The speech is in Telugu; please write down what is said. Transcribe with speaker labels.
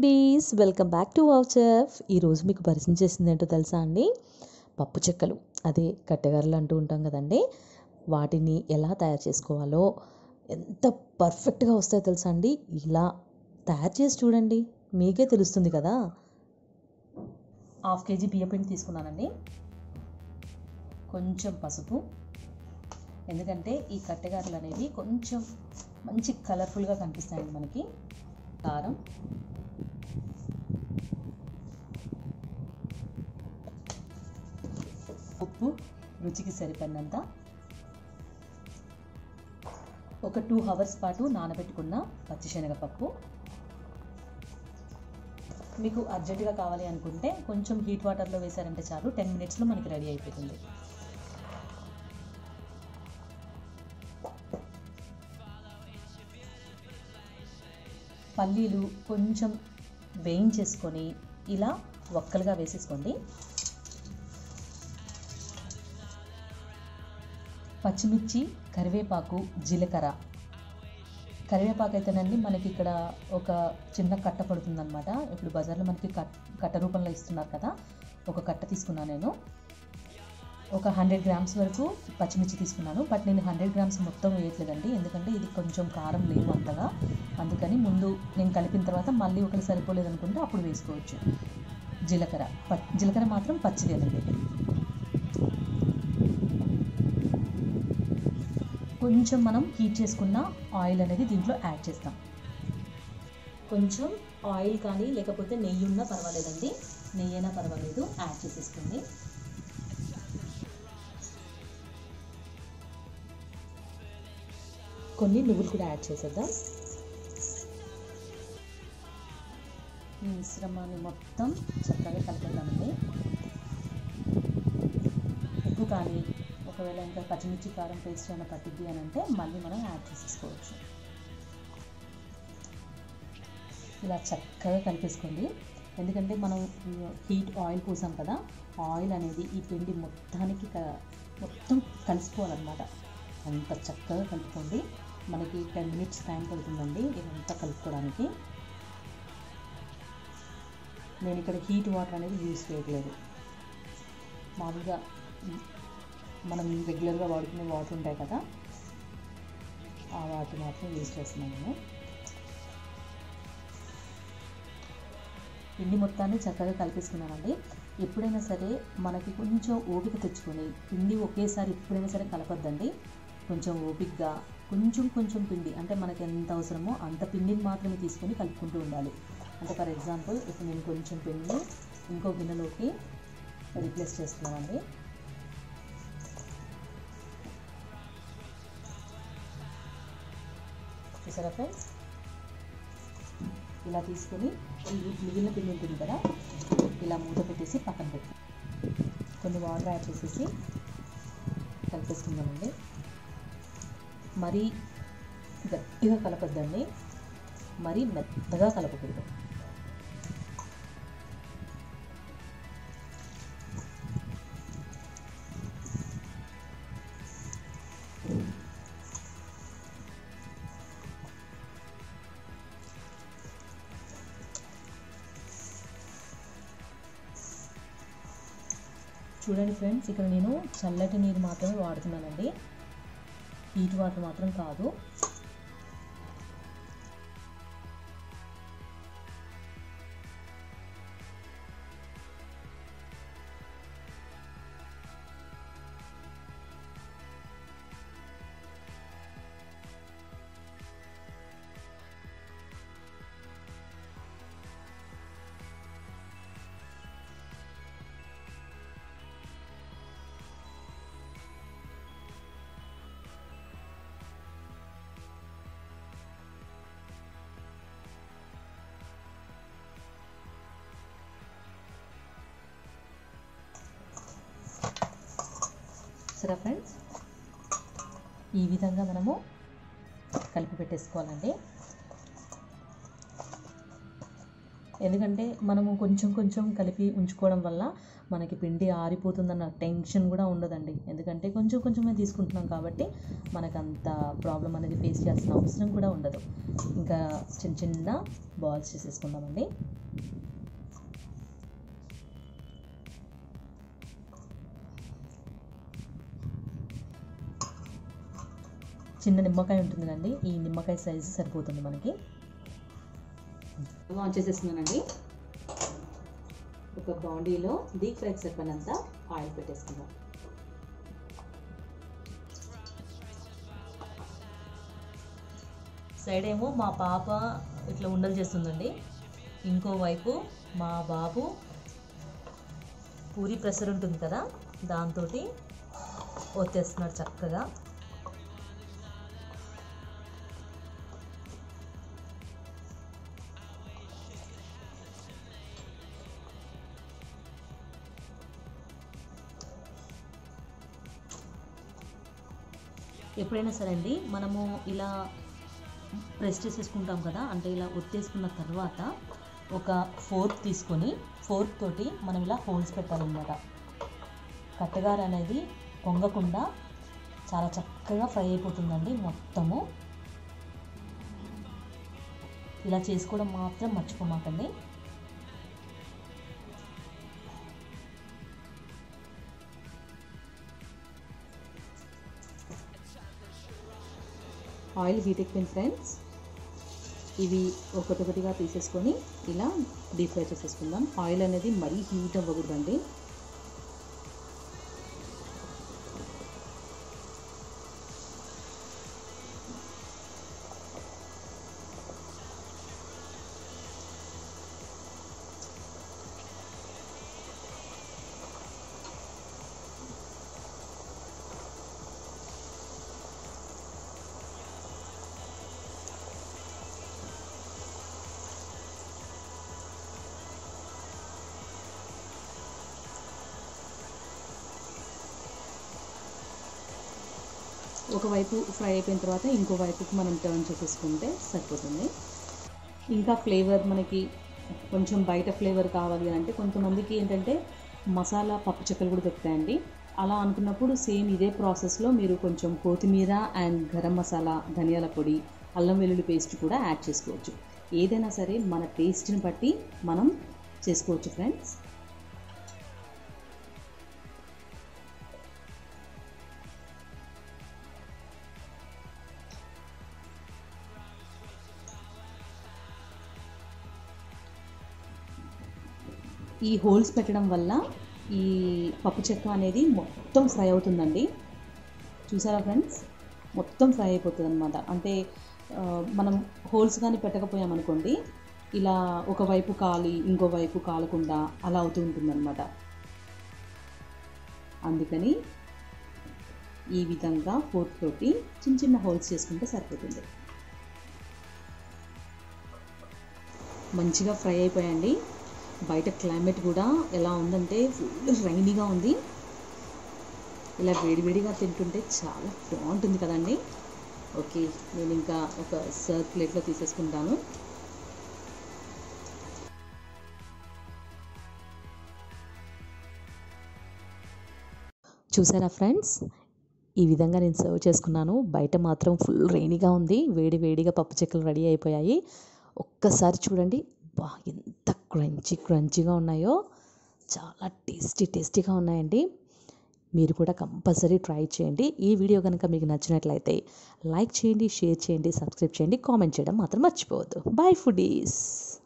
Speaker 1: foodies welcome back to wow chef ఈరోజు మీకు పరిచయం చేసింది ఏంటో తెలుసా అండి పప్పు చెక్కలు అదే కట్టెగారలు అంటూ ఉంటాం కదండి వాటిని ఎలా తయారు చేసుకోవాలో ఎంత పర్ఫెక్ట్గా వస్తాయో తెలుసా అండి ఇలా తయారు చేసి చూడండి మీకే తెలుస్తుంది కదా హాఫ్ కేజీ బియ్యపిండి తీసుకున్నానండి కొంచెం పసుపు ఎందుకంటే ఈ కట్టెగారలు అనేవి కొంచెం మంచి కలర్ఫుల్గా కనిపిస్తాయండి మనకి కారం ఉప్పు రుచికి సరిపడినంత ఒక టూ అవర్స్ పాటు నానబెట్టుకున్న పచ్చిశనగపప్పు మీకు అర్జెంటుగా కావాలి అనుకుంటే కొంచెం హీట్ వాటర్లో వేసారంటే చాలు టెన్ మినిట్స్లో మనకి రెడీ అయిపోతుంది పల్లీలు కొంచెం వేయించేసుకొని ఇలా ఒక్కలుగా వేసేసుకోండి పచ్చిమిర్చి కరివేపాకు జీలకర్ర కరివేపాకు అయితేనండి మనకి ఇక్కడ ఒక చిన్న కట్ట పడుతుందన్నమాట ఇప్పుడు బజార్లో మనకి కట్ కట్ట రూపంలో ఇస్తున్నారు కదా ఒక కట్ట తీసుకున్నాను నేను ఒక హండ్రెడ్ గ్రామ్స్ వరకు పచ్చిమిర్చి తీసుకున్నాను బట్ నేను హండ్రెడ్ గ్రామ్స్ మొత్తం వేయట్లేదండి ఎందుకంటే ఇది కొంచెం కారం లేవు అంతగా అందుకని ముందు నేను కలిపిన తర్వాత మళ్ళీ ఒకటి సరిపోలేదు అనుకుంటే అప్పుడు వేసుకోవచ్చు జీలకర్ర ప జీలకర్ర మాత్రం పచ్చిదేనండి కొంచెం మనం హీట్ చేసుకున్న ఆయిల్ అనేది దీంట్లో యాడ్ చేస్తాం కొంచెం ఆయిల్ కానీ లేకపోతే నెయ్యి ఉన్నా పర్వాలేదండి నెయ్యి అయినా పర్వాలేదు యాడ్ చేసేసుకోండి కొన్ని నువ్వులు కూడా యాడ్ చేసేద్దాం ఈ మిశ్రమాన్ని మొత్తం చక్కగా కలిపేద్దామండి ఉప్పు కానీ ఒకవేళ ఇంకా పచ్చిమిర్చి కారం పేస్ట్ అయినా పట్టిద్ది అని అంటే మళ్ళీ మనం యాడ్ చేసేసుకోవచ్చు ఇలా చక్కగా కలిపేసుకోండి ఎందుకంటే మనం హీట్ ఆయిల్ పోసాం కదా ఆయిల్ అనేది ఈ పిండి మొత్తానికి మొత్తం కలిసిపోవాలన్నమాట అంత చక్కగా కలుపుకోండి మనకి టెన్ మినిట్స్ టైం పడుతుందండి ఇదంతా కలుపుకోవడానికి నేను ఇక్కడ హీట్ వాటర్ అనేది యూజ్ చేయట్లేదు మామూలుగా మనం రెగ్యులర్గా వాడుకునే వాటర్ ఉంటాయి కదా ఆ వాటర్ మాత్రం యూజ్ చేస్తున్నాను నేను పిండి మొత్తాన్ని చక్కగా కలిపేసుకున్నానండి ఎప్పుడైనా సరే మనకి కొంచెం ఓపిక తెచ్చుకొని పిండి ఒకేసారి ఎప్పుడైనా సరే కలపొద్దండి కొంచెం ఓపికగా కొంచెం కొంచెం పిండి అంటే మనకి ఎంత అవసరమో అంత పిండిని మాత్రమే తీసుకొని కలుపుకుంటూ ఉండాలి అంటే ఫర్ ఎగ్జాంపుల్ ఇప్పుడు నేను కొంచెం పిండిని ఇంకో గిన్నెలోకి రీప్లేస్ చేస్తున్నానండి చూసారా ఫ్రెండ్స్ ఇలా తీసుకొని ఈ మిగిలిన పిండి ఉంటుంది కదా ఇలా మూత పెట్టేసి పక్కన పెట్టి కొన్ని వాటర్ యాడ్ చేసేసి కలిపేసుకుందామండి మరీ గట్టిగా కలపద్దండి మరీ మెత్తగా కలపకూడదు చూడండి ఫ్రెండ్స్ ఇక్కడ నేను చల్లటి నీరు మాత్రమే వాడుతున్నానండి హీట్ వాటర్ మాత్రం కాదు సరే ఫ్రెండ్స్ ఈ విధంగా మనము కలిపి పెట్టేసుకోవాలండి ఎందుకంటే మనము కొంచెం కొంచెం కలిపి ఉంచుకోవడం వల్ల మనకి పిండి ఆరిపోతుందన్న టెన్షన్ కూడా ఉండదండి ఎందుకంటే కొంచెం కొంచెమే తీసుకుంటున్నాం కాబట్టి మనకు అంత ప్రాబ్లం అనేది ఫేస్ చేయాల్సిన అవసరం కూడా ఉండదు ఇంకా చిన్న చిన్న బాల్స్ చేసేసుకుందామండి చిన్న నిమ్మకాయ ఉంటుంది కదండి ఈ నిమ్మకాయ సైజు సరిపోతుంది మనకి ఆన్ చేసేస్తున్నానండి ఒక బాండీలో డీప్ ఫ్రైకి సరిపడినంత ఆయిల్ పెట్టేసుకుందాం సైడ్ ఏమో మా పాప ఇట్లా ఉండలు చేస్తుందండి ఇంకోవైపు మా బాబు పూరి ప్రెషర్ ఉంటుంది కదా దాంతో వచ్చేస్తున్నాడు చక్కగా ఎప్పుడైనా సరే అండి మనము ఇలా ప్రెస్ చేసేసుకుంటాం కదా అంటే ఇలా ఒత్తేసుకున్న తర్వాత ఒక ఫోర్క్ తీసుకొని ఫోర్క్ తోటి మనం ఇలా హోల్స్ పెట్టాలన్నమాట కట్టగార అనేది పొంగకుండా చాలా చక్కగా ఫ్రై అయిపోతుందండి మొత్తము ఇలా చేసుకోవడం మాత్రం మర్చిపోమాకండి ఆయిల్ హీట్ ఎక్కిపోయింది ఫ్రెండ్స్ ఇవి ఒకటొకటిగా తీసేసుకొని ఇలా డీప్ ఫ్రై చేసేసుకుందాం ఆయిల్ అనేది మరీ హీట్ అవ్వకూడదండి ఒకవైపు ఫ్రై అయిపోయిన తర్వాత ఇంకో వైపుకి మనం టర్న్ చేసేసుకుంటే సరిపోతుంది ఇంకా ఫ్లేవర్ మనకి కొంచెం బయట ఫ్లేవర్ కావాలి అని అంటే కొంతమందికి ఏంటంటే మసాలా పప్పు చెక్కలు కూడా దొరుకుతాయండి అలా అనుకున్నప్పుడు సేమ్ ఇదే ప్రాసెస్లో మీరు కొంచెం కొత్తిమీర అండ్ గరం మసాలా ధనియాల పొడి అల్లం వెల్లుల్లి పేస్ట్ కూడా యాడ్ చేసుకోవచ్చు ఏదైనా సరే మన టేస్ట్ని బట్టి మనం చేసుకోవచ్చు ఫ్రెండ్స్ ఈ హోల్స్ పెట్టడం వల్ల ఈ పప్పు చెక్క అనేది మొత్తం ఫ్రై అవుతుందండి చూసారా ఫ్రెండ్స్ మొత్తం ఫ్రై అయిపోతుంది అనమాట అంటే ఆ, మనం హోల్స్ కానీ పెట్టకపోయామనుకోండి ఇలా ఒకవైపు కాలి ఇంకోవైపు కాలకుండా అలా అవుతూ ఉంటుందన్నమాట అందుకని ఈ విధంగా ఫోర్క్ తోటి చిన్న చిన్న హోల్స్ చేసుకుంటే సరిపోతుంది మంచిగా ఫ్రై అయిపోయండి బయట క్లైమేట్ కూడా ఎలా ఉందంటే ఫుల్ రైనీగా ఉంది ఇలా వేడివేడిగా తింటుంటే చాలా బాగుంటుంది కదండి ఓకే నేను ఇంకా ఒక సర్వ్ ప్లేట్లో తీసేసుకుంటాను చూసారా ఫ్రెండ్స్ ఈ విధంగా నేను సర్వ్ చేసుకున్నాను బయట మాత్రం ఫుల్ రెయినీగా ఉంది వేడి వేడిగా పప్పు చెక్కలు రెడీ అయిపోయాయి ఒక్కసారి చూడండి బా ఎంత క్రంచీ క్రంచీగా ఉన్నాయో చాలా టేస్టీ టేస్టీగా ఉన్నాయండి మీరు కూడా కంపల్సరీ ట్రై చేయండి ఈ వీడియో కనుక మీకు నచ్చినట్లయితే లైక్ చేయండి షేర్ చేయండి సబ్స్క్రైబ్ చేయండి కామెంట్ చేయడం మాత్రం మర్చిపోవద్దు బాయ్ ఫుడీస్